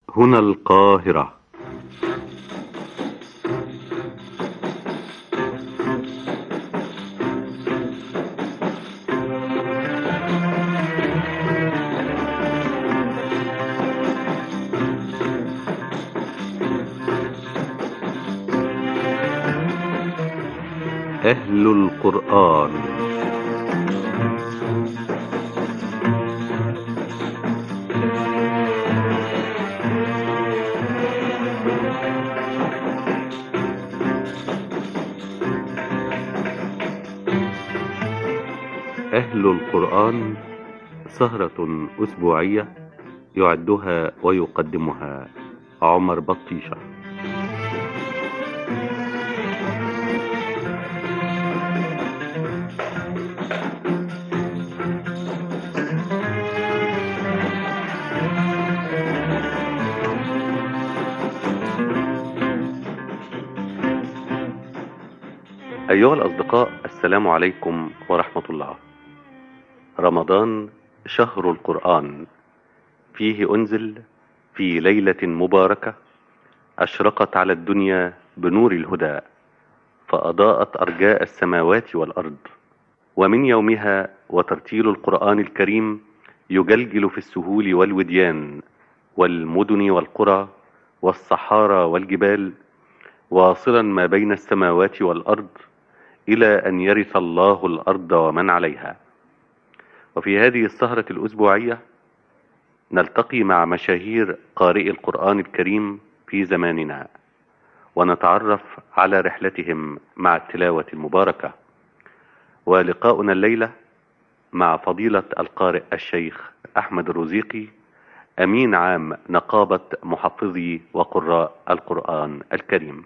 هنا القاهرة أهل القرآن أهل القرآن سهرة أسبوعية يعدها ويقدمها عمر بطيشة أيها الأصدقاء السلام عليكم ورحمة الله رمضان شهر القرآن فيه أنزل في ليلة مباركة أشرقت على الدنيا بنور الهدى فأضاءت أرجاء السماوات والأرض ومن يومها وترتيل القرآن الكريم يجلجل في السهول والوديان والمدن والقرى والصحارى والجبال واصلا ما بين السماوات والأرض إلى أن يرث الله الأرض ومن عليها وفي هذه السهرة الأسبوعية نلتقي مع مشاهير قارئ القرآن الكريم في زماننا ونتعرف على رحلتهم مع التلاوة المباركة ولقاؤنا الليلة مع فضيلة القارئ الشيخ أحمد الرزيقي أمين عام نقابة محفظي وقراء القرآن الكريم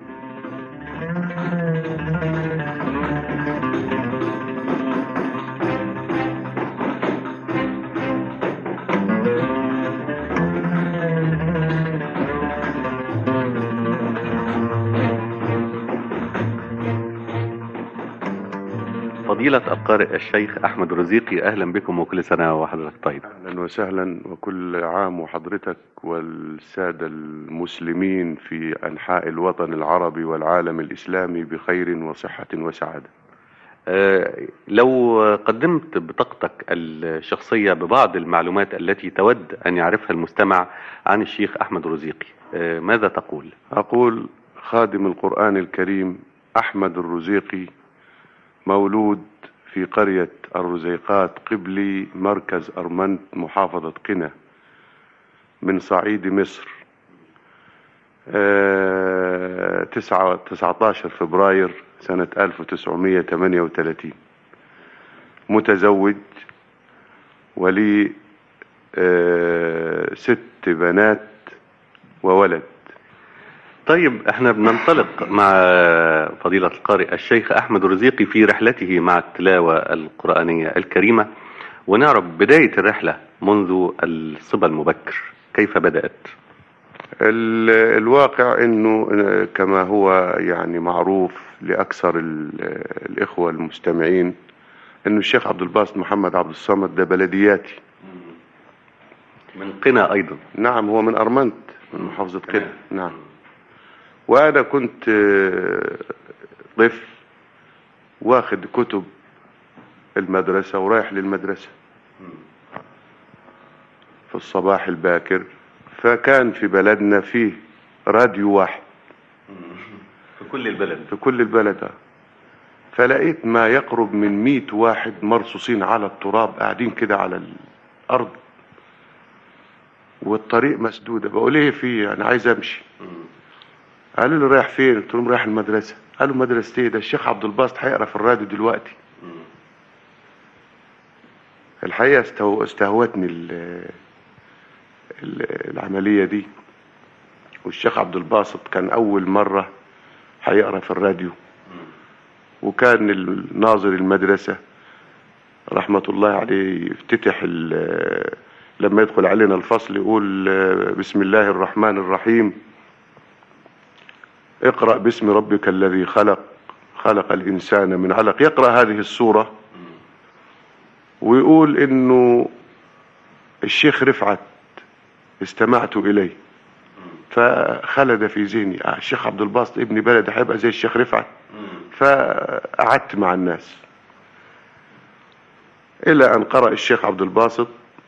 فضيلة القارئ الشيخ أحمد رزيقي أهلا بكم وكل سنة وحضرتك طيب اهلا وسهلا وكل عام وحضرتك والساده المسلمين في انحاء الوطن العربي والعالم الاسلامي بخير وصحه وسعاده. آه، لو قدمت بطاقتك الشخصية ببعض المعلومات التي تود أن يعرفها المستمع عن الشيخ أحمد رزيقي آه، ماذا تقول؟ اقول خادم القران الكريم احمد الرزيقي مولود في قريه الرزيقات قبلي مركز ارمنت محافظه قنا من صعيد مصر. آه، تسعة 19 فبراير سنة 1938 متزوج ولي آه، ست بنات وولد طيب احنا بننطلق مع فضيلة القارئ الشيخ أحمد رزيقي في رحلته مع التلاوة القرآنية الكريمة ونعرف بداية الرحلة منذ الصبا المبكر كيف بدأت؟ ال- الواقع انه آه، كما هو يعني معروف لاكثر ال- آه، الاخوه المستمعين انه الشيخ عبد الباسط محمد عبد الصمد ده بلدياتي من قنا أيضا نعم هو من ارمنت من محافظه قنا نعم وانا كنت آه، طفل واخد كتب المدرسه ورايح للمدرسه في الصباح الباكر فكان في بلدنا فيه راديو واحد في كل البلد في كل البلد ده. فلقيت ما يقرب من مئة واحد مرصوصين على التراب قاعدين كده على الأرض والطريق مسدودة بقول ايه في انا عايز امشي قالوا لي رايح فين قلت لهم رايح المدرسة قالوا مدرسة ايه ده الشيخ عبد الباسط هيقرا في الراديو دلوقتي الحقيقة استهو... استهوتني ال... ال... العملية دي والشيخ عبد الباسط كان أول مرة هيقرا في الراديو وكان الناظر المدرسة رحمة الله عليه يفتتح ال- لما يدخل علينا الفصل يقول آه، بسم الله الرحمن الرحيم اقرأ باسم ربك الذي خلق خلق الإنسان من علق يقرأ هذه السورة ويقول إنه الشيخ رفعت استمعت إليه فخلد في ذهني آه، الشيخ عبد الباسط ابن بلد هيبقى زي الشيخ رفعت فقعدت مع الناس إلى أن قرأ الشيخ عبد الباسط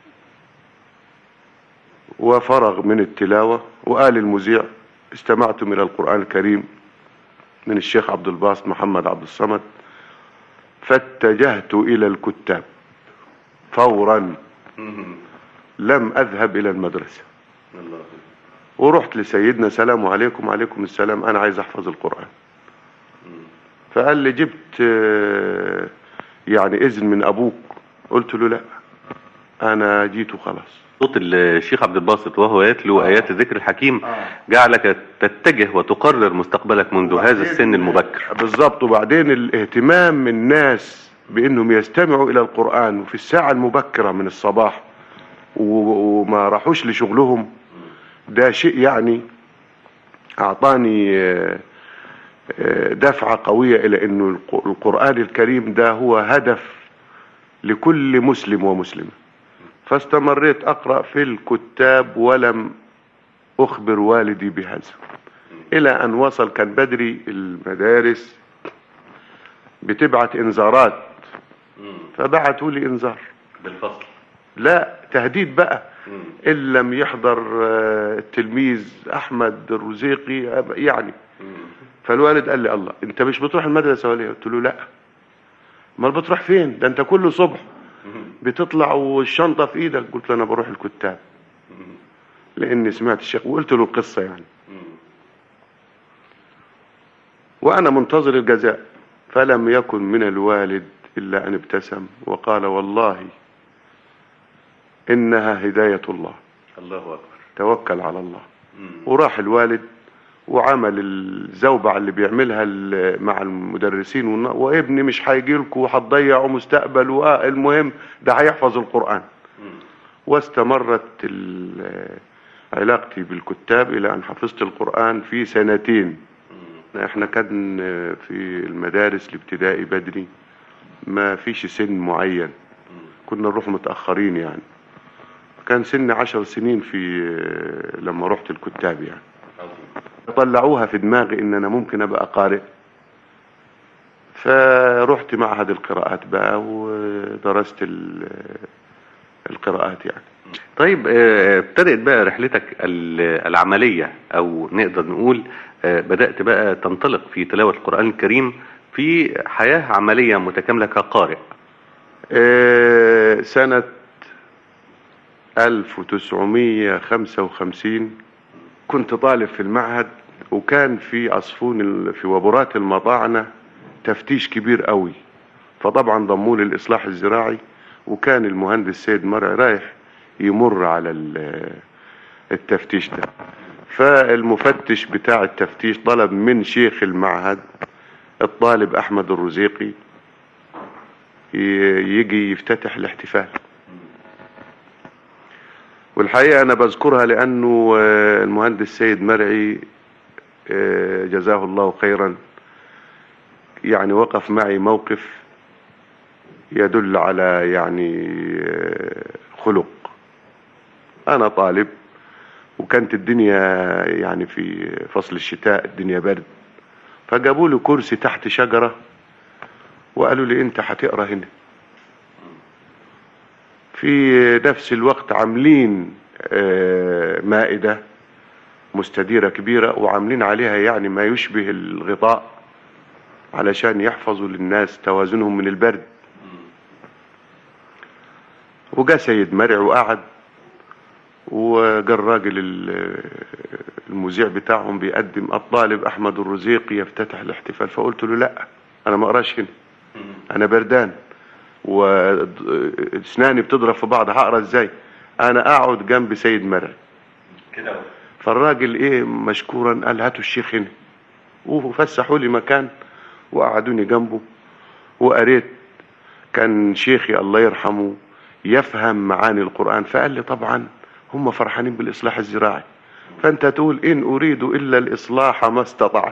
وفرغ من التلاوة وقال المذيع استمعتم إلى القرآن الكريم من الشيخ عبد الباسط محمد عبد الصمد فاتجهت إلى الكتاب فورا لم أذهب إلى المدرسة الله ورحت لسيدنا سلام عليكم وعليكم السلام أنا عايز أحفظ القرآن فقال لي جبت آه، يعني إذن من أبوك قلت له لا أنا جيت وخلاص صوت الشيخ عبد الباسط وهو يتلو آيات الذكر الحكيم جعلك تتجه وتقرر مستقبلك منذ هذا السن المبكر بالظبط وبعدين الاهتمام من الناس بانهم يستمعوا الى القرآن وفي الساعة المبكرة من الصباح و- وما راحوش لشغلهم ده شيء يعني اعطاني آه، آه، دفعة قوية الى انه الق- القرآن الكريم ده هو هدف لكل مسلم ومسلمة فاستمريت اقرأ في الكتاب ولم اخبر والدي بهذا الى ان وصل كان بدري المدارس بتبعت انذارات فبعتوا لي انذار بالفصل لا تهديد بقى ان لم يحضر آه، التلميذ احمد الرزيقي أب- يعني فالوالد قال لي الله انت مش بتروح المدرسه ولا إيه؟ قلت له لا امال بتروح فين ده انت كل صبح بتطلع والشنطه في ايدك قلت له انا بروح الكتاب لاني سمعت الشيخ وقلت له القصه يعني وانا منتظر الجزاء فلم يكن من الوالد الا ان ابتسم وقال والله انها هدايه الله الله أكبر توكل على الله وراح الوالد وعمل الزوبعة اللي بيعملها ال- مع المدرسين والن- وابني مش هيجي لكم وهتضيعوا مستقبل والمهم ده هيحفظ القرآن واستمرت ال- علاقتي بالكتاب الى ان حفظت القرآن في سنتين احنا كان في المدارس الابتدائي بدري ما فيش سن معين كنا نروح متأخرين يعني كان سن عشر سنين في لما رحت الكتاب يعني طلعوها في دماغي ان انا ممكن ابقى قارئ فرحت معهد القراءات بقى ودرست ال- القراءات يعني طيب آه، ابتدأت بقى رحلتك ال- العملية أو نقدر نقول آه، بدأت بقى تنطلق في تلاوة القرآن الكريم في حياة عملية متكاملة كقارئ آه، سنة 1955 كنت طالب في المعهد وكان في عصفون ال- في وبرات المطاعنة تفتيش كبير قوي فطبعا ضموا لي الإصلاح الزراعي وكان المهندس سيد مرعي رايح يمر على ال- التفتيش ده فالمفتش بتاع التفتيش طلب من شيخ المعهد الطالب أحمد الرزيقي ي- يجي يفتتح الاحتفال والحقيقة أنا بذكرها لأنه آه، المهندس سيد مرعي آه، جزاه الله خيرا يعني وقف معي موقف يدل على يعني آه، خلق أنا طالب وكانت الدنيا يعني في فصل الشتاء الدنيا برد فجابوا لي كرسي تحت شجرة وقالوا لي انت هتقرا هنا في نفس الوقت عاملين آه، مائدة مستديرة كبيرة وعاملين عليها يعني ما يشبه الغطاء علشان يحفظوا للناس توازنهم من البرد وجا سيد مرع وقعد وجا الراجل ال- المذيع بتاعهم بيقدم الطالب احمد الرزيقي يفتتح الاحتفال فقلت له لا انا ما اقراش هنا انا بردان واسناني بتضرب في بعض هقرا ازاي انا اقعد جنب سيد مرعي كده فالراجل ايه مشكورا قال هاتوا الشيخ هنا وفسحوا لي مكان وقعدوني جنبه وقريت كان شيخي الله يرحمه يفهم معاني القرآن فقال لي طبعا هم فرحانين بالإصلاح الزراعي فأنت تقول إن أريد إلا الإصلاح ما استطعت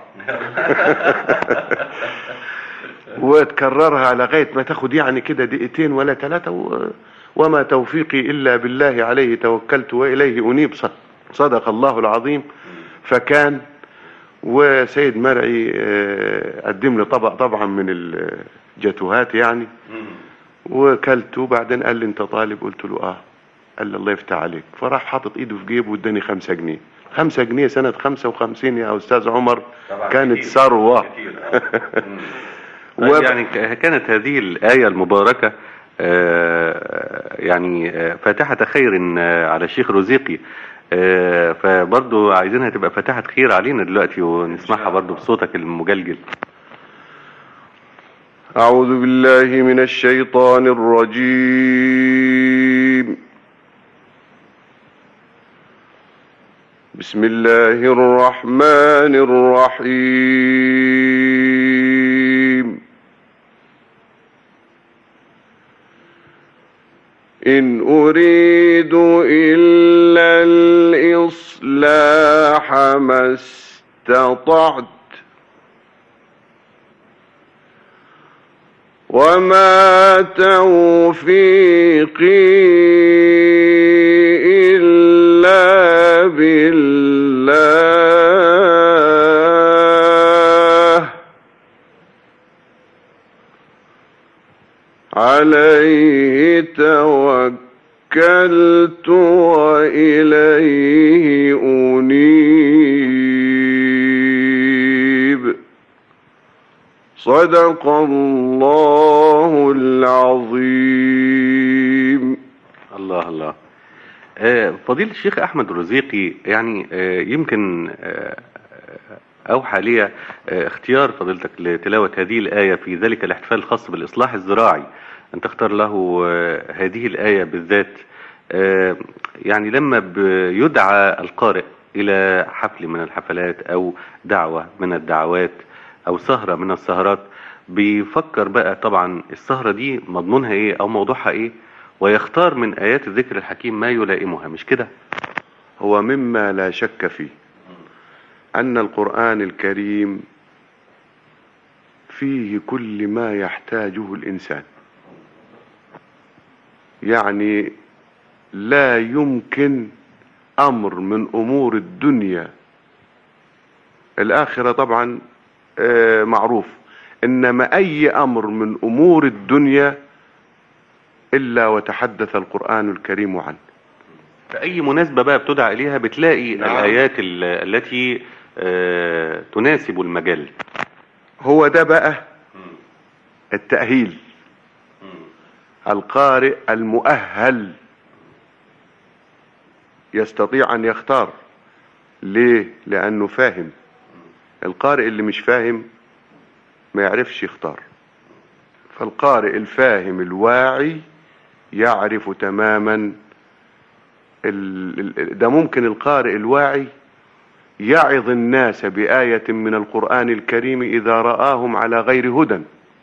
وتكررها لغاية ما تاخد يعني كده دقيقتين ولا ثلاثة و... وما توفيقي إلا بالله عليه توكلت وإليه أنيب صد- صدق الله العظيم فكان وسيد مرعي آه، قدم لي طبق طبعا من الجاتوهات يعني وكلته وبعدين قال لي انت طالب قلت له اه قال لي الله يفتح عليك فراح حاطط ايده في جيبه واداني خمسة جنيه خمسة جنيه سنة خمسة وخمسين يا أستاذ عمر طبعاً كانت كتير. ثروة كتير، آه. مم. و- طيب يعني ك- كانت هذه الآية المباركة آه، يعني آه، فاتحة خير آه، على الشيخ رزيقي آه، فبرضو عايزينها تبقى فاتحة خير علينا دلوقتي ونسمعها برضو بصوتك المجلجل أعوذ بالله من الشيطان الرجيم بسم الله الرحمن الرحيم إن أريد إلا الإصلاح ما استطعت وما توفيقي إلا بالله عليه توكلت وإليه أنيب صدق الله العظيم الله الله آه، فضيلة الشيخ أحمد الرزيقي يعني آه، يمكن آه، أوحى لي آه، اختيار فضيلتك لتلاوة هذه الآية في ذلك الاحتفال الخاص بالإصلاح الزراعي أن تختار له آه، هذه الآية بالذات آه، يعني لما بيدعى القارئ إلى حفل من الحفلات أو دعوة من الدعوات أو سهرة من السهرات بيفكر بقى طبعا السهرة دي مضمونها إيه أو موضوعها إيه ويختار من آيات الذكر الحكيم ما يلائمها مش كده؟ هو مما لا شك فيه أن القرآن الكريم فيه كل ما يحتاجه الإنسان يعني لا يمكن أمر من أمور الدنيا الآخرة طبعا آه، معروف إنما أي أمر من أمور الدنيا إلا وتحدث القرآن الكريم عنه في أي مناسبة بقى بتدعى إليها بتلاقي نعم. الآيات ال- التي آه، تناسب المجال هو ده بقى التأهيل القارئ المؤهل يستطيع أن يختار ليه؟ لأنه فاهم القارئ اللي مش فاهم ما يعرفش يختار فالقارئ الفاهم الواعي يعرف تماما ال- ال- ده ممكن القارئ الواعي يعظ الناس بآية من القرآن الكريم إذا رآهم على غير هدى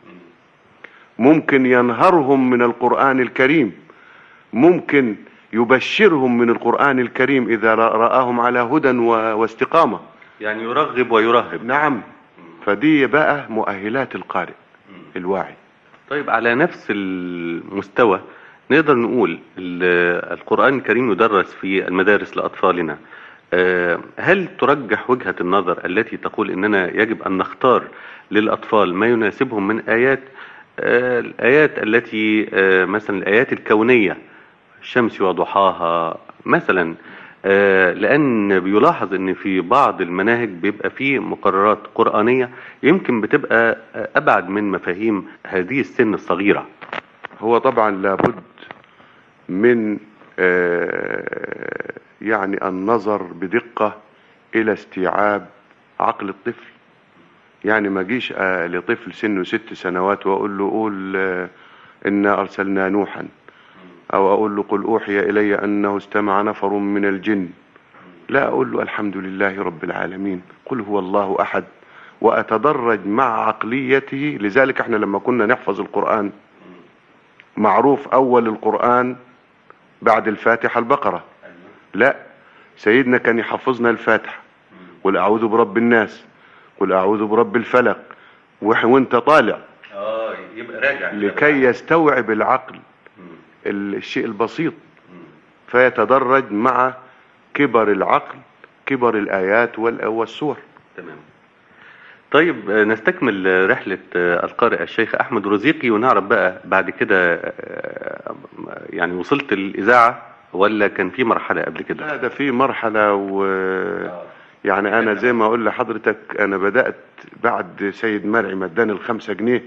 ممكن ينهرهم من القرآن الكريم ممكن يبشرهم من القرآن الكريم إذا رأ- رآهم على هدى و- واستقامة يعني يرغب ويرهب نعم فدي بقى مؤهلات القارئ الواعي طيب على نفس المستوى نقدر نقول ال- القرآن الكريم يدرس في المدارس لأطفالنا آه، هل ترجح وجهة النظر التي تقول إننا يجب أن نختار للأطفال ما يناسبهم من آيات آه، الآيات التي آه، مثلا الآيات الكونية الشمس وضحاها مثلا آه، لأن بيلاحظ إن في بعض المناهج بيبقى فيه مقررات قرآنية يمكن بتبقى آه، أبعد من مفاهيم هذه السن الصغيرة هو طبعا لابد من آه، يعني النظر بدقة إلى استيعاب عقل الطفل يعني ما جيش آه، لطفل سنه ست سنوات وأقول له قول آه، إنا أرسلنا نوحا أو أقول له قل أوحي إلي أنه استمع نفر من الجن لا أقول له الحمد لله رب العالمين قل هو الله أحد وأتدرج مع عقليته لذلك احنا لما كنا نحفظ القرآن معروف أول القرآن بعد الفاتحة البقرة لا سيدنا كان يحفظنا الفاتحة قل أعوذ برب الناس قل أعوذ برب الفلق وح- وانت طالع اه يبقى راجع لكي يستوعب العقل الشيء البسيط فيتدرج مع كبر العقل كبر الآيات وال- والسور تمام طيب آه، نستكمل آه، رحلة آه، القارئ الشيخ أحمد رزيقي ونعرف بقى بعد كده آه، يعني وصلت الإذاعة ولا كان في مرحلة قبل كده؟ لا ده في مرحلة و يعني أنا زي ما أقول لحضرتك أنا بدأت بعد سيد مرعي مداني الخمسة جنيه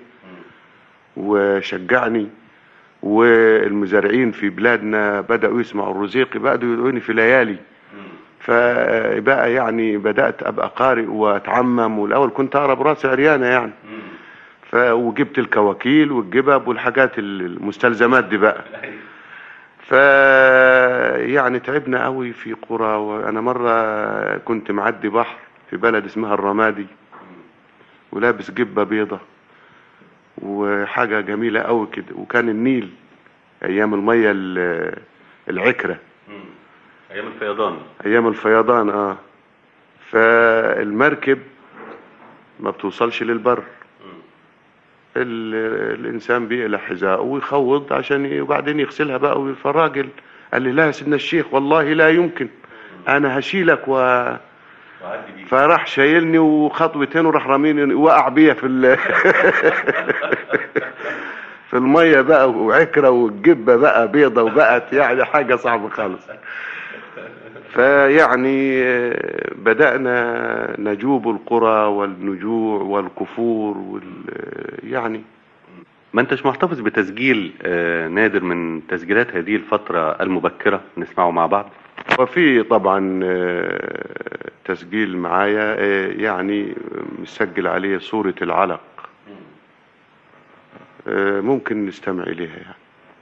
وشجعني والمزارعين في بلادنا بدأوا يسمعوا الرزيقي بدأوا يدعوني في ليالي فبقى يعني بدأت أبقى قارئ وأتعمم والأول كنت أقرأ براسي عريانة يعني ف وجبت الكواكيل والجبب والحاجات المستلزمات دي بقى ف يعني تعبنا قوي في قرى وانا مره كنت معدي بحر في بلد اسمها الرمادي ولابس جبه بيضه وحاجه جميله قوي كده وكان النيل ايام الميه ال- العكره أيام الفيضان ايام الفيضان اه فالمركب ما بتوصلش للبر ال- الانسان بيقلع حذاءه ويخوض عشان ي- وبعدين يغسلها بقى وي- فالراجل قال لي لا يا سيدنا الشيخ والله لا يمكن انا هشيلك و... وعدي بيه فراح شايلني وخطوتين وراح راميني وقع بيا في ال... في الميه بقى وعكره والجبه بقى بيضه وبقت يعني حاجه صعبه خالص فيعني آه، بدأنا نجوب القرى والنجوع والكفور وال يعني ما انتش محتفظ بتسجيل آه، نادر من تسجيلات هذه الفترة المبكرة نسمعه مع بعض وفي طبعا آه، تسجيل معايا آه، يعني مسجل عليه صورة العلق آه، ممكن نستمع إليها يعني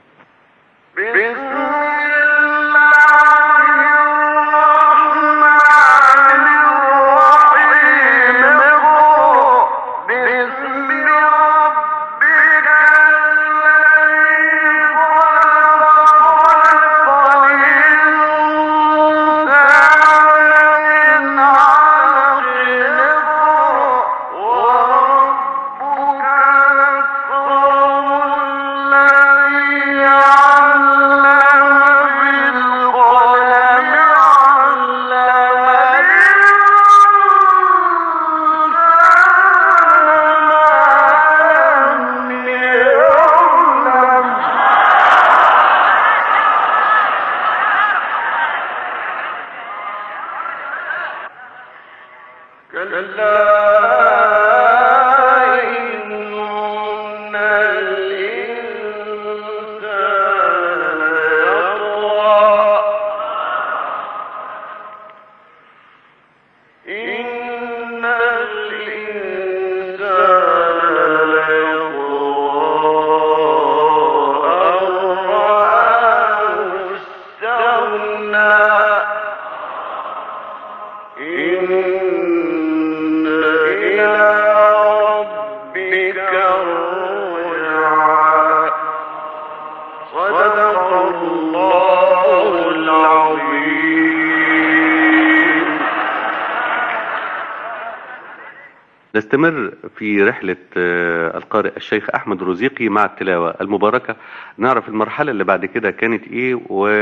نستمر في رحلة آه، القارئ الشيخ أحمد رزيقي مع التلاوة المباركة نعرف المرحلة اللي بعد كده كانت إيه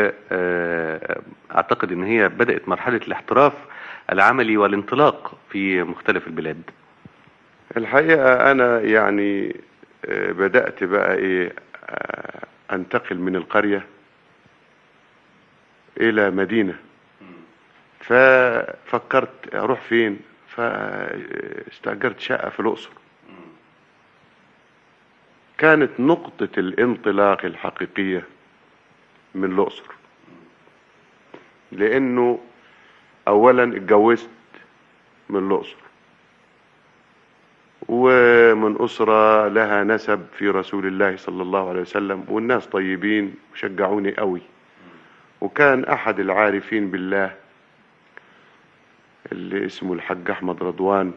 وأعتقد إن هي بدأت مرحلة الاحتراف العملي والانطلاق في مختلف البلاد الحقيقة أنا يعني آه، بدأت بقى إيه آه، أنتقل من القرية إلى مدينة ففكرت أروح فين فاستأجرت شقة في الأقصر كانت نقطة الانطلاق الحقيقية من الأقصر لأنه أولا اتجوزت من الأقصر ومن أسرة لها نسب في رسول الله صلى الله عليه وسلم والناس طيبين وشجعوني قوي وكان أحد العارفين بالله اللي اسمه الحاج أحمد رضوان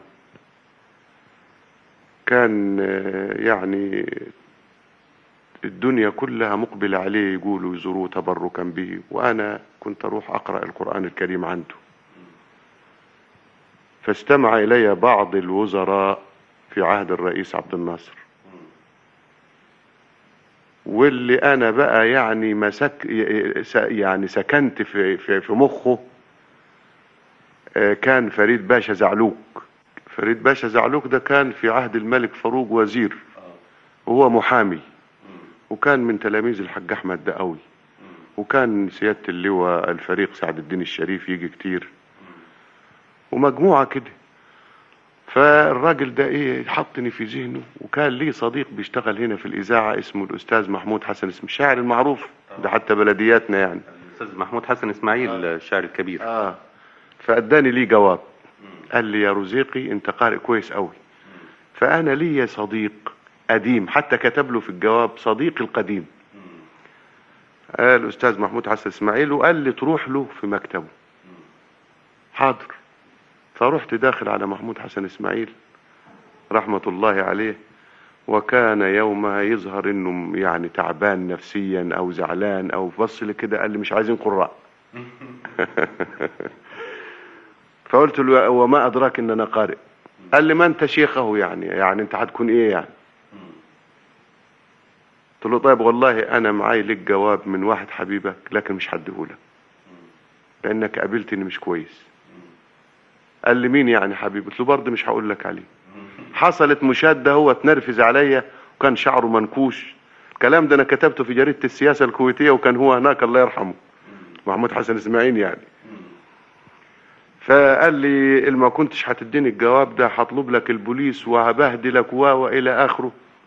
كان آه، يعني الدنيا كلها مقبلة عليه يقولوا يزوروه تبركا به وأنا كنت أروح أقرأ القرآن الكريم عنده فاستمع إلي بعض الوزراء في عهد الرئيس عبد الناصر واللي انا بقى يعني مسك يعني سكنت في في في مخه آه، كان فريد باشا زعلوك فريد باشا زعلوك ده كان في عهد الملك فاروق وزير وهو محامي وكان من تلاميذ الحاج احمد دقوي وكان سيادة اللواء الفريق سعد الدين الشريف يجي كتير ومجموعة كده فالراجل ده ايه حطني في ذهنه وكان لي صديق بيشتغل هنا في الاذاعة اسمه الاستاذ محمود حسن اسم الشاعر المعروف ده حتى بلدياتنا يعني الاستاذ محمود حسن اسماعيل الشاعر الكبير اه فاداني ليه جواب قال لي يا رزيقي انت قارئ كويس قوي فانا لي صديق قديم حتى كتب له في الجواب صديقي القديم آه الاستاذ محمود حسن اسماعيل وقال لي تروح له في مكتبه حاضر فرحت داخل على محمود حسن اسماعيل رحمة الله عليه وكان يومها يظهر انه يعني تعبان نفسيا او زعلان او بص لي كده قال لي مش عايزين قراء فقلت له وما ادراك ان انا قارئ قال لي ما انت شيخه يعني يعني انت هتكون ايه يعني قلت له طيب والله انا معاي لك جواب من واحد حبيبك لكن مش هديهولك لانك قابلتني مش كويس قال لي مين يعني حبيبي قلت له برضه مش هقول لك عليه حصلت مشاده هو اتنرفز عليا وكان شعره منكوش الكلام ده انا كتبته في جريده السياسه الكويتيه وكان هو هناك الله يرحمه محمود حسن اسماعيل يعني فقال لي ما كنتش هتديني الجواب ده هطلب لك البوليس وهبهدلك و والى اخره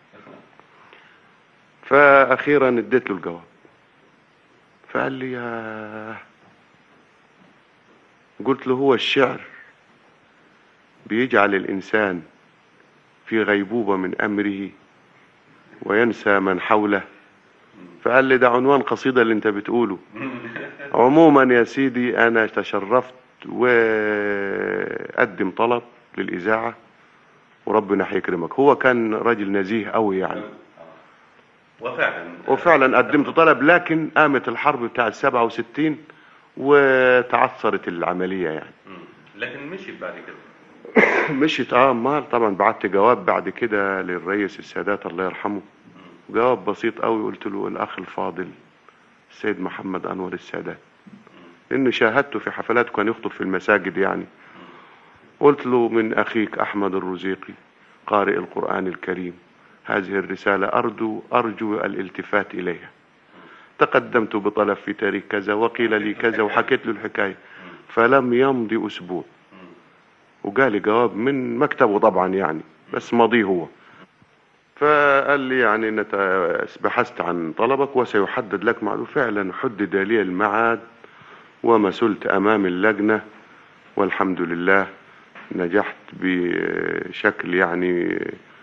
فاخيرا اديت له الجواب فقال لي يا قلت له هو الشعر بيجعل الانسان في غيبوبة من امره وينسى من حوله فقال لي ده عنوان قصيدة اللي انت بتقوله عموما يا سيدي انا تشرفت وقدم طلب للاذاعة وربنا هيكرمك هو كان راجل نزيه قوي يعني وفعلا وفعلا قدمت طلب لكن قامت الحرب بتاع السبعة وستين وتعثرت العملية يعني لكن مشيت بعد كده مشيت اه امال طبعا بعت جواب بعد كده للرئيس السادات الله يرحمه جواب بسيط قوي قلت له الاخ الفاضل السيد محمد انور السادات لانه شاهدته في حفلاته كان يخطب في المساجد يعني قلت له من اخيك احمد الرزيقي قارئ القران الكريم هذه الرساله ارجو ارجو الالتفات اليها تقدمت بطلب في تاريخ كذا وقيل لي كذا وحكيت له الحكايه فلم يمضي اسبوع وقال لي جواب من مكتبه طبعا يعني بس ماضيه هو فقال لي يعني نت... بحثت عن طلبك وسيحدد لك معلوم فعلا حدد لي الميعاد ومسلت امام اللجنة والحمد لله نجحت بشكل يعني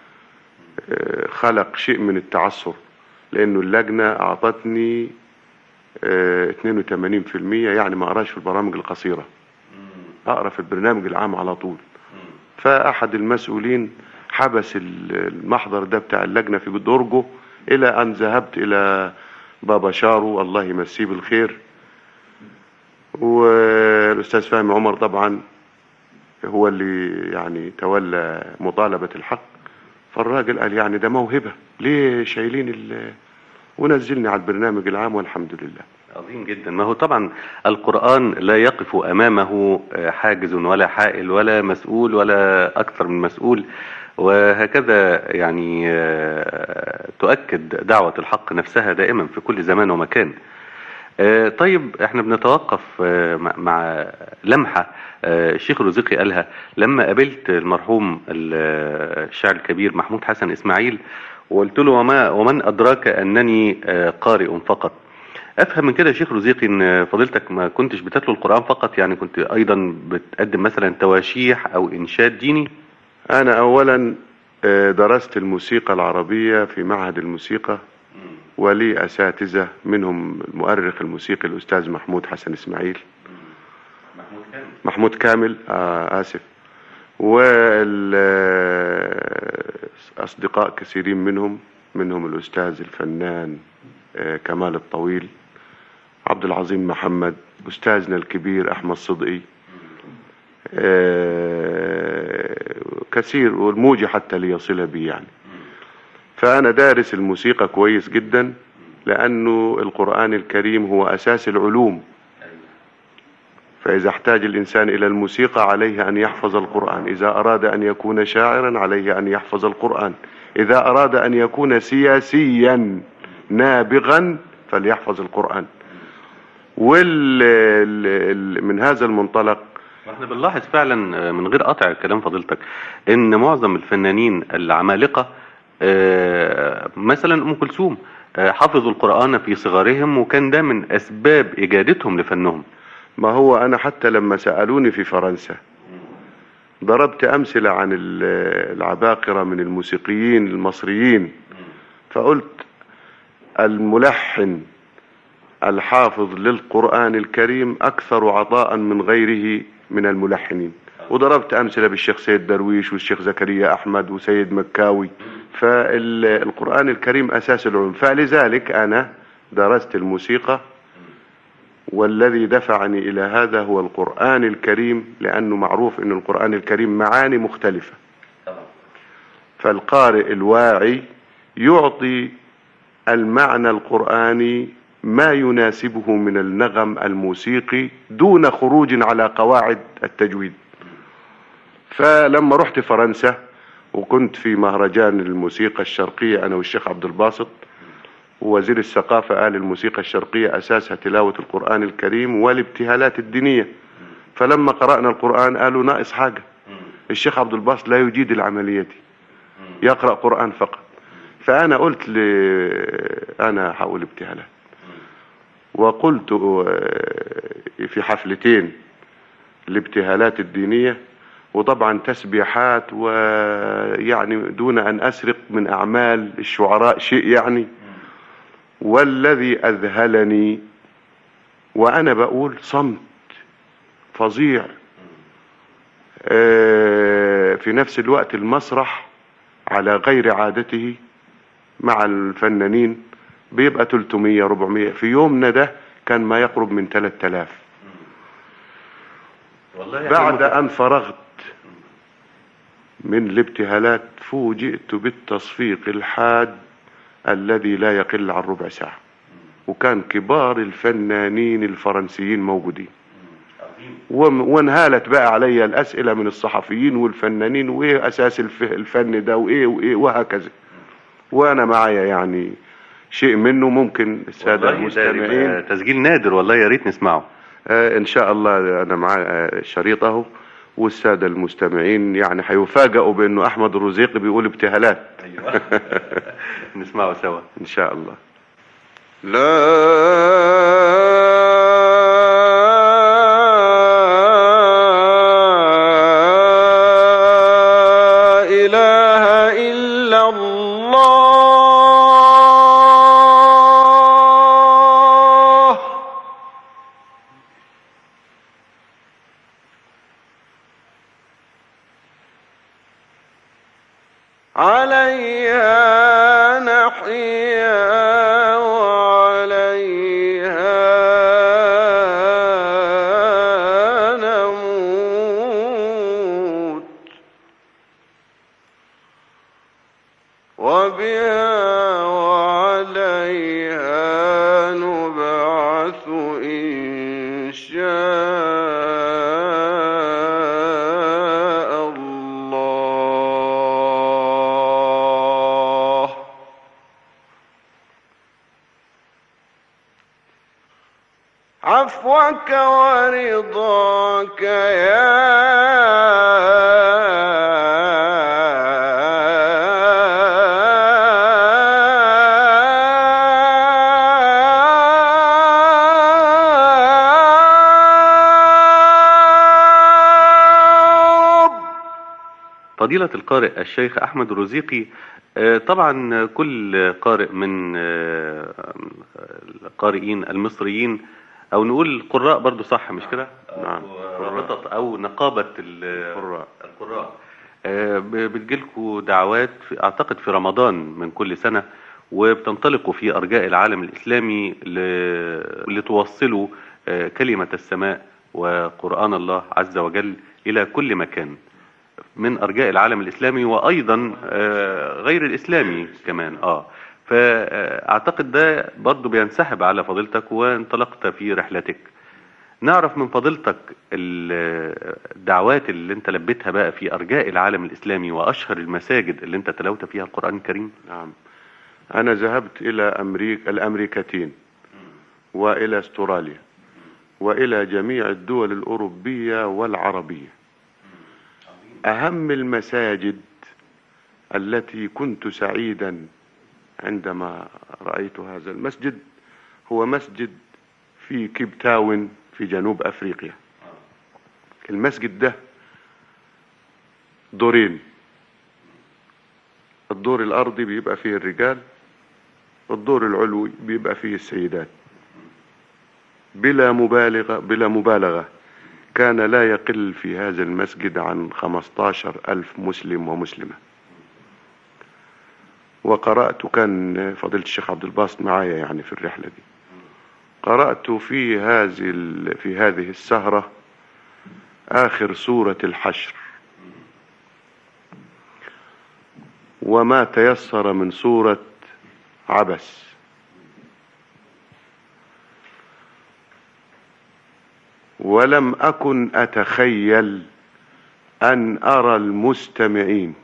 خلق شيء من التعثر لانه اللجنة اعطتني 82% يعني ما اقراش في البرامج القصيره اقرا في البرنامج العام على طول فاحد المسؤولين حبس المحضر ده بتاع اللجنه في درجه الى ان ذهبت الى بابا شارو الله يمسيه بالخير والاستاذ فهمي عمر طبعا هو اللي يعني تولى مطالبه الحق فالراجل قال يعني ده موهبه ليه شايلين ال ونزلني على البرنامج العام والحمد لله عظيم جدا ما هو طبعا القرآن لا يقف أمامه حاجز ولا حائل ولا مسؤول ولا أكثر من مسؤول وهكذا يعني تؤكد دعوة الحق نفسها دائما في كل زمان ومكان طيب احنا بنتوقف مع لمحة الشيخ رزقي قالها لما قابلت المرحوم الشاعر الكبير محمود حسن اسماعيل وقلت له وما ومن أدراك أنني قارئ فقط افهم من كده يا شيخ رزيقي ان فضيلتك ما كنتش بتتلو القرآن فقط يعني كنت ايضا بتقدم مثلا تواشيح او انشاد ديني انا اولا درست الموسيقى العربية في معهد الموسيقى ولي اساتذة منهم المؤرخ الموسيقي الاستاذ محمود حسن اسماعيل محمود كامل محمود كامل آه اسف واصدقاء كثيرين منهم منهم الاستاذ الفنان كمال الطويل عبد العظيم محمد أستاذنا الكبير أحمد صدقي كثير والموجي حتى ليصل بي يعني فأنا دارس الموسيقى كويس جدا لأنه القرآن الكريم هو أساس العلوم فإذا احتاج الإنسان إلى الموسيقى عليه أن يحفظ القرآن إذا أراد أن يكون شاعرا عليه أن يحفظ القرآن إذا أراد أن يكون سياسيا نابغا فليحفظ القرآن وال من هذا المنطلق واحنا بنلاحظ فعلا من غير قطع كلام فضيلتك ان معظم الفنانين العمالقه آه، مثلا ام كلثوم آه، حفظوا القران في صغرهم وكان ده من اسباب اجادتهم لفنهم ما هو أنا حتى لما سألوني في فرنسا ضربت أمثلة عن ال- العباقرة من الموسيقيين المصريين فقلت الملحن الحافظ للقرآن الكريم أكثر عطاء من غيره من الملحنين وضربت أمثلة بالشيخ سيد درويش والشيخ زكريا أحمد وسيد مكاوي فالقرآن الكريم أساس العلوم فلذلك أنا درست الموسيقى والذي دفعني إلى هذا هو القرآن الكريم لأنه معروف أن القرآن الكريم معاني مختلفة فالقارئ الواعي يعطي المعنى القرآني ما يناسبه من النغم الموسيقي دون خروج على قواعد التجويد فلما رحت فرنسا وكنت في مهرجان الموسيقى الشرقية أنا والشيخ عبد الباسط ووزير الثقافة قال الموسيقى الشرقية أساسها تلاوة القرآن الكريم والابتهالات الدينية فلما قرأنا القرآن قالوا ناقص حاجة الشيخ عبد الباسط لا يجيد العملية دي يقرأ قرآن فقط فأنا قلت ل... أنا هقول ابتهالات وقلت آه، في حفلتين الابتهالات الدينية وطبعا تسبيحات ويعني دون أن أسرق من أعمال الشعراء شيء يعني والذي أذهلني وأنا بقول صمت فظيع آه، في نفس الوقت المسرح على غير عادته مع الفنانين بيبقى 300 400 في يومنا ده كان ما يقرب من 3000 والله بعد أن فرغت من الابتهالات فوجئت بالتصفيق الحاد الذي لا يقل عن ربع ساعة وكان كبار الفنانين الفرنسيين موجودين وم- وانهالت بقى علي الأسئلة من الصحفيين والفنانين وإيه أساس الف- الفن ده وإيه وإيه وهكذا وأنا معايا يعني شيء منه ممكن السادة والله ده المستمعين يبقى تسجيل نادر والله يا ريت نسمعه آه ان شاء الله انا معاه آه، شريطه والساده المستمعين يعني هيفاجئوا بانه احمد الرزيقي بيقول ابتهالات ايوه نسمعه سوا ان شاء الله لا اله الا الله عليها نحيا وعليها نموت وبها وعليها نبعث إن شاء الله عفوك ورضاك يا رب فضيلة القارئ الشيخ أحمد الرزيقي آه، طبعا كل قارئ من آه، القارئين المصريين أو نقول القراء برضو صح مش كده؟ نعم. أو رابطة أو نقابة ال- قراء. القراء آه، ب- بتجيلكوا دعوات في أعتقد في رمضان من كل سنة وبتنطلقوا في أرجاء العالم الإسلامي ل- لتوصلوا آه، كلمة السماء وقرآن الله عز وجل إلى كل مكان من ارجاء العالم الاسلامي وايضا آه، غير الاسلامي كمان اه فاعتقد ده برضو بينسحب على فضيلتك وانطلقت في رحلتك نعرف من فضيلتك ال- الدعوات اللي انت لبيتها بقى في ارجاء العالم الاسلامي واشهر المساجد اللي انت تلوت فيها القرآن الكريم نعم أنا ذهبت إلى أمريكا الأمريكتين وإلى استراليا وإلى جميع الدول الأوروبية والعربية أهم المساجد التي كنت سعيدا عندما رأيت هذا المسجد هو مسجد في كيب تاون في جنوب أفريقيا المسجد ده دورين الدور الأرضي بيبقى فيه الرجال الدور العلوي بيبقى فيه السيدات بلا مبالغة بلا مبالغة كان لا يقل في هذا المسجد عن خمستاشر ألف مسلم ومسلمة وقرأت كان فضيلة الشيخ عبد الباسط معايا يعني في الرحلة دي قرأت في هذه ال- في هذه السهرة آخر سورة الحشر وما تيسر من سورة عبس ولم أكن أتخيل أن أرى المستمعين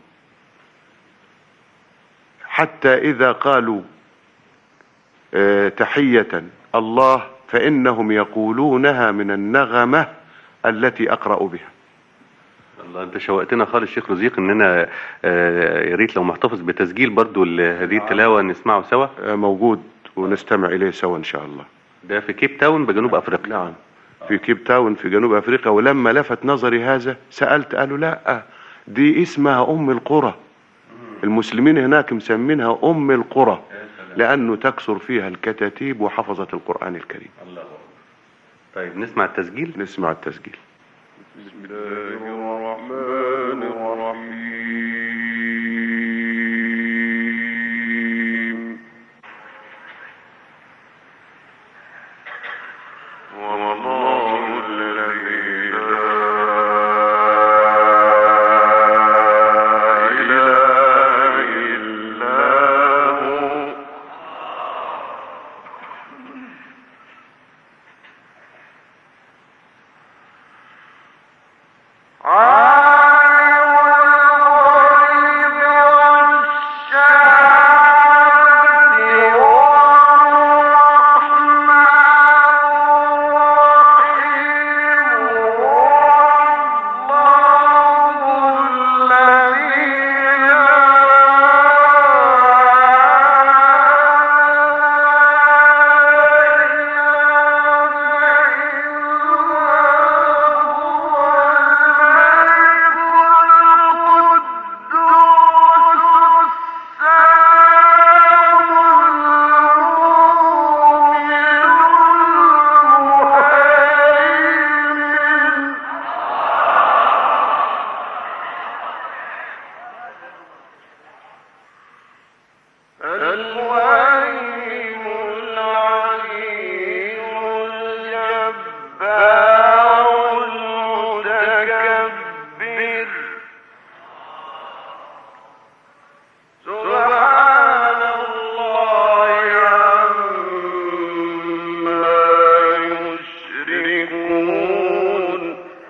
حتى إذا قالوا آه، تحية الله فإنهم يقولونها من النغمة التي أقرأ بها الله انت شوقتنا خالص شيخ رزيق اننا آه، يا ريت لو محتفظ بتسجيل برضو لهذه التلاوة نسمعه سوا آه، موجود ونستمع إليه سوا إن شاء الله ده في كيب تاون بجنوب افريقيا نعم في كيب تاون في جنوب افريقيا ولما لفت نظري هذا سألت قالوا لا دي اسمها ام القرى المسلمين هناك مسمينها ام القرى لانه تكثر فيها الكتاتيب وحفظة القرآن الكريم طيب نسمع التسجيل نسمع التسجيل بسم الله الرحمن الرحيم والله الذي لا إله إلا هو الوعيم العليم الجبار المتكبر سبحان الله عما يشركون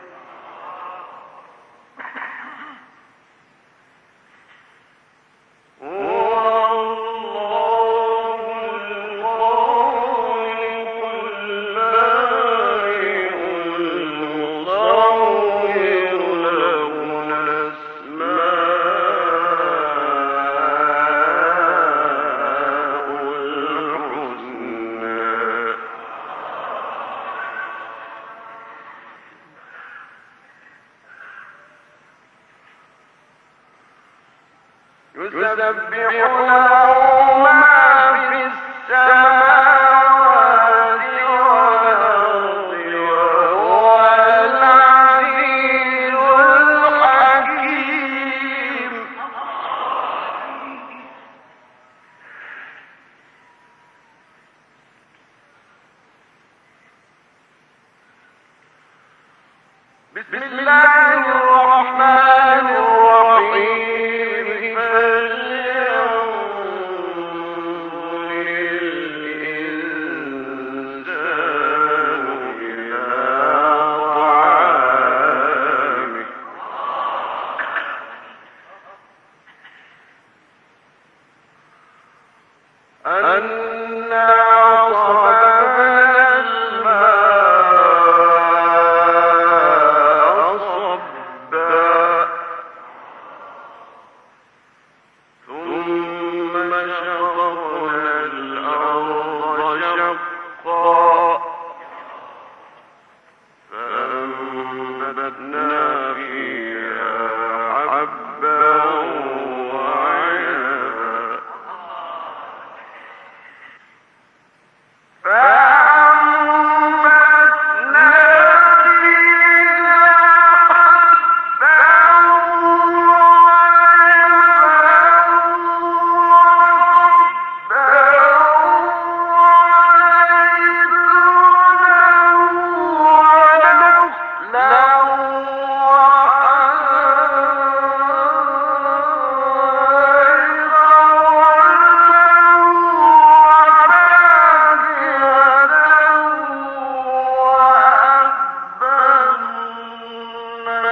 يسبح له ما في السماوات والأرض وهو العزيز الحكيم بسم الله الرحمن الرحيم فلينظر الإنسان إلى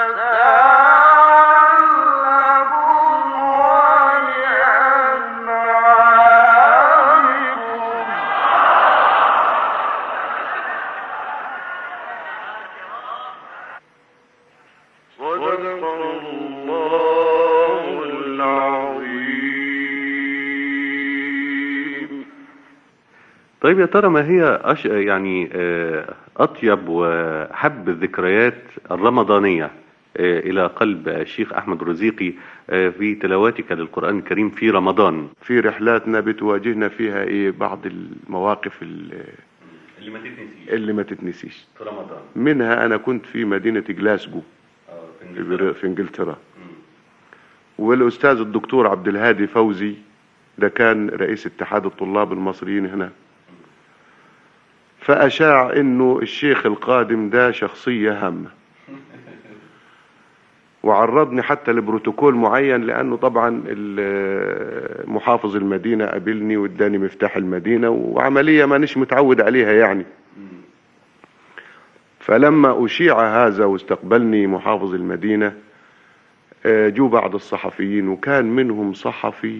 صدق الله العظيم طيب يا ترى ما هي أش... يعني آه، أطيب وحب الذكريات الرمضانية آه، إلى قلب الشيخ أحمد رزيقي آه، في تلاواتك للقرآن الكريم في رمضان في رحلاتنا بتواجهنا فيها ايه بعض المواقف ال- اللي ما تتنسيش اللي ما تتنسيش في رمضان منها انا كنت في مدينة جلاسجو في بر- في انجلترا والاستاذ الدكتور عبد الهادي فوزي ده كان رئيس اتحاد الطلاب المصريين هنا فاشاع انه الشيخ القادم ده شخصية هامة وعرضني حتى لبروتوكول معين لانه طبعا ال- محافظ المدينة قابلني واداني مفتاح المدينة وعملية مانيش متعود عليها يعني فلما أشيع هذا واستقبلني محافظ المدينة آه، جو بعض الصحفيين وكان منهم صحفي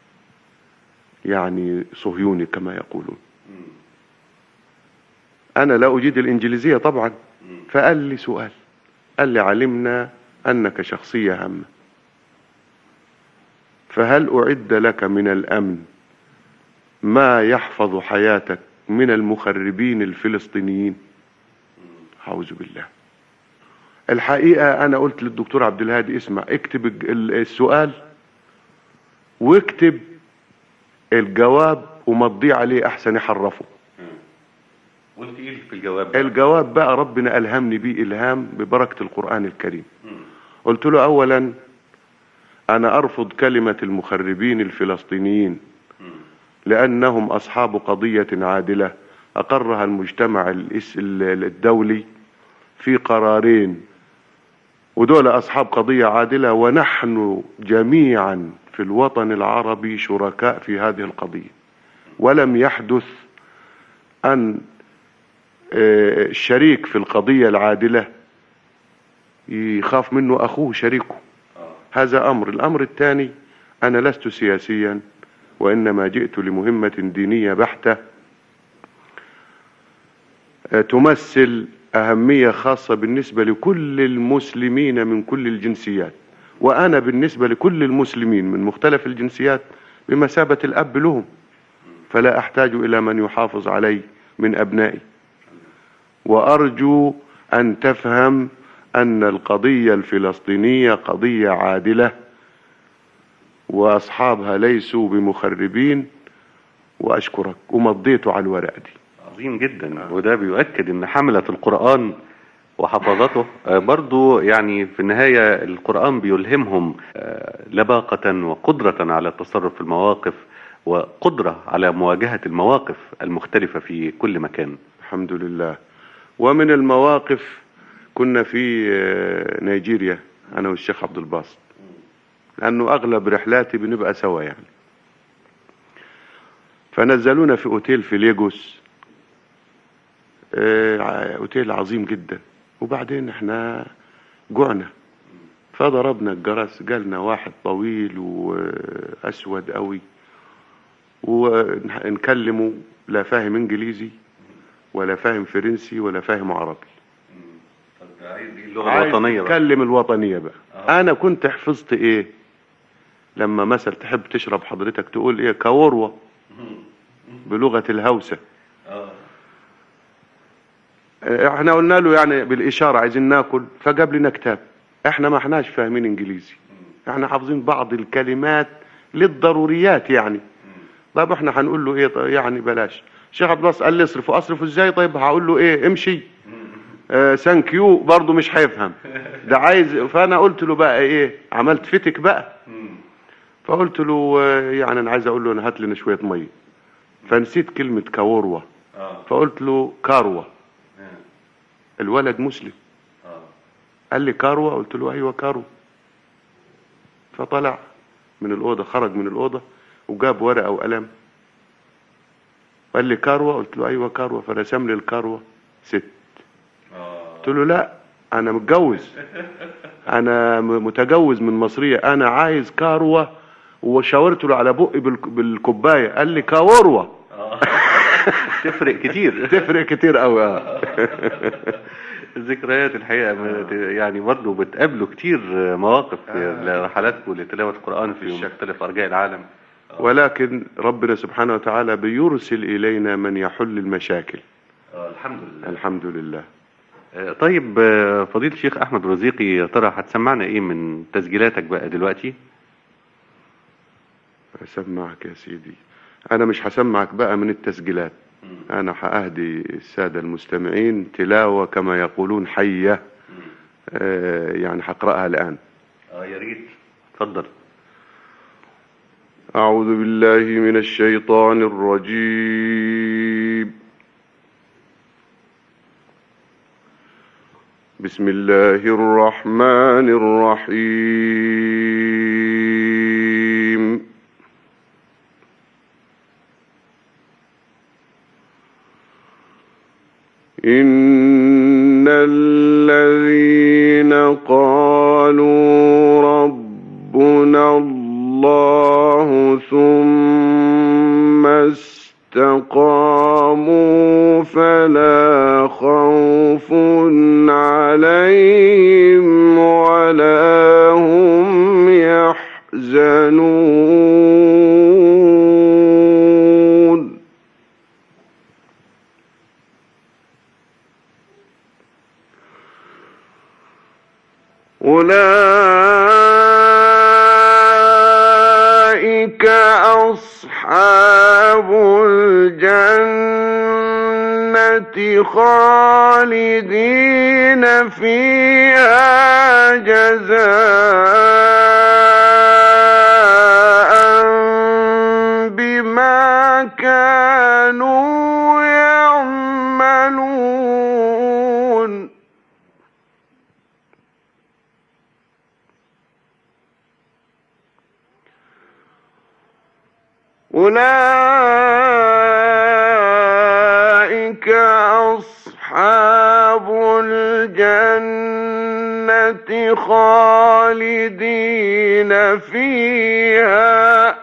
يعني صهيوني كما يقولون أنا لا أجيد الإنجليزية طبعا فقال لي سؤال قال لي علمنا أنك شخصية هامة فهل أعد لك من الأمن ما يحفظ حياتك من المخربين الفلسطينيين أعوذ بالله الحقيقة أنا قلت للدكتور عبد الهادي اسمع اكتب الج- ال- السؤال واكتب الجواب ومضيه عليه أحسن يحرفه قلت ايه في الجواب ده؟ الجواب بقى ربنا ألهمني بيه إلهام ببركة القرآن الكريم قلت له أولا أنا أرفض كلمة المخربين الفلسطينيين لأنهم أصحاب قضية عادلة أقرها المجتمع الاس- ال- الدولي في قرارين ودول أصحاب قضية عادلة ونحن جميعا في الوطن العربي شركاء في هذه القضية ولم يحدث أن آه، الشريك في القضية العادلة يخاف منه أخوه شريكه هذا أمر الأمر الثاني أنا لست سياسيا وإنما جئت لمهمة دينية بحتة آه، تمثل أهمية خاصة بالنسبة لكل المسلمين من كل الجنسيات وأنا بالنسبة لكل المسلمين من مختلف الجنسيات بمثابة الأب لهم فلا أحتاج إلى من يحافظ علي من أبنائي وأرجو أن تفهم أن القضية الفلسطينية قضية عادلة وأصحابها ليسوا بمخربين وأشكرك ومضيت على الورقة دي عظيم جدا وده بيؤكد ان حملة القرآن وحفظته آه، برضو يعني في النهاية القرآن بيلهمهم آه، لباقة وقدرة على التصرف في المواقف وقدرة على مواجهة المواقف المختلفة في كل مكان الحمد لله ومن المواقف كنا في آه، نيجيريا أنا والشيخ عبد الباسط لأنه أغلب رحلاتي بنبقى سوا يعني فنزلونا في أوتيل في ليجوس آه، ع- أوتيل عظيم جدا وبعدين احنا جوعنا فضربنا الجرس جالنا واحد طويل وأسود قوي ونكلمه لا فاهم انجليزي ولا فاهم فرنسي ولا فاهم عربي اللغة الوطنية بقى اتكلم الوطنية بقى آه. انا كنت حفظت ايه لما مثلا تحب تشرب حضرتك تقول ايه كوروة بلغة الهوسة اه، احنا قلنا له يعني بالاشارة عايزين ناكل فجاب لنا كتاب احنا ما احناش فاهمين انجليزي احنا حافظين بعض الكلمات للضروريات يعني طيب احنا هنقول له ايه طيب يعني بلاش الشيخ عبد الباسط قال لي اصرفه اصرفه ازاي طيب هقول له ايه امشي آه ثانك يو برضه مش هيفهم ده عايز فانا قلت له بقى ايه عملت فتك بقى فقلت له آه، يعني انا عايز اقول له انا هات لنا شويه ميه فنسيت كلمه كوروه فقلت له كاروه الولد مسلم قال لي كاروه قلت له ايوه كاروه فطلع من الاوضه خرج من الاوضه وجاب ورقه وقلم قال لي كاروه قلت له ايوه كاروه فرسم لي الكاروه ست قلت له لا انا متجوز انا م- متجوز من مصريه انا عايز كاروه وشاورت له على بقي بالك- بالكوبايه قال لي كاوروه تفرق كتير تفرق كتير قوي اه الذكريات الحقيقة ما- يعني برضه بتقابلوا كتير مواقف في آه. رحلاتكم لتلاوة القرآن في بالشكل. مختلف أرجاء العالم ولكن ربنا سبحانه وتعالى بيرسل الينا من يحل المشاكل الحمد لله الحمد لله آه، طيب آه، فضيلة الشيخ أحمد رزيقي يا ترى هتسمعنا إيه من تسجيلاتك بقى دلوقتي؟ اسمعك يا سيدي انا مش هسمعك بقى من التسجيلات انا هأهدي السادة المستمعين تلاوة كما يقولون حية آه، يعني هقرأها الآن اه يا ريت اتفضل أعوذ بالله من الشيطان الرجيم بسم الله الرحمن الرحيم إن الذين قالوا ربنا الله ثم استقاموا فلا خوف عليهم ولا هم يحزنون أولئك أصحاب الجنة خالدين فيها جزاء بما كانوا يعملون أولئك أصحاب الجنة خالدين فيها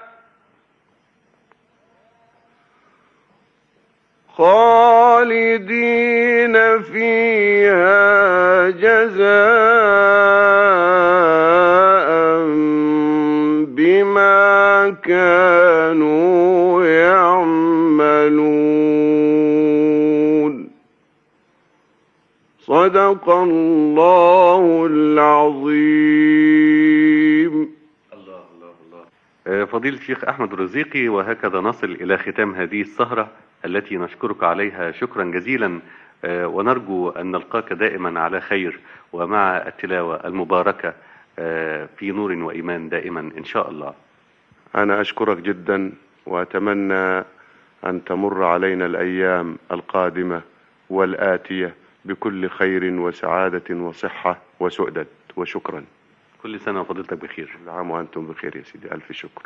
خالدين فيها جزاء بما كانوا يعملون صدق الله العظيم الله الله الله فضيلة الشيخ أحمد رزيقي وهكذا نصل إلى ختام هذه السهرة التي نشكرك عليها شكرا جزيلا آه، ونرجو أن نلقاك دائما على خير ومع التلاوة المباركة آه، في نور وإيمان دائما إن شاء الله أنا أشكرك جدا وأتمنى أن تمر علينا الأيام القادمة والآتية بكل خير وسعادة وصحة وسؤدد وشكرا كل سنة وفضيلتك بخير كل عام وأنتم بخير يا سيدي ألف شكر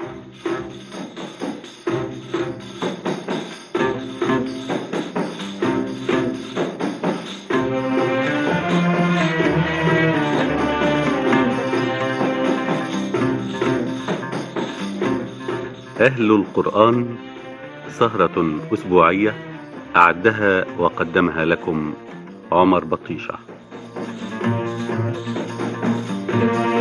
أهل القرآن سهرة أسبوعية أعدها وقدمها لكم عمر بطيشة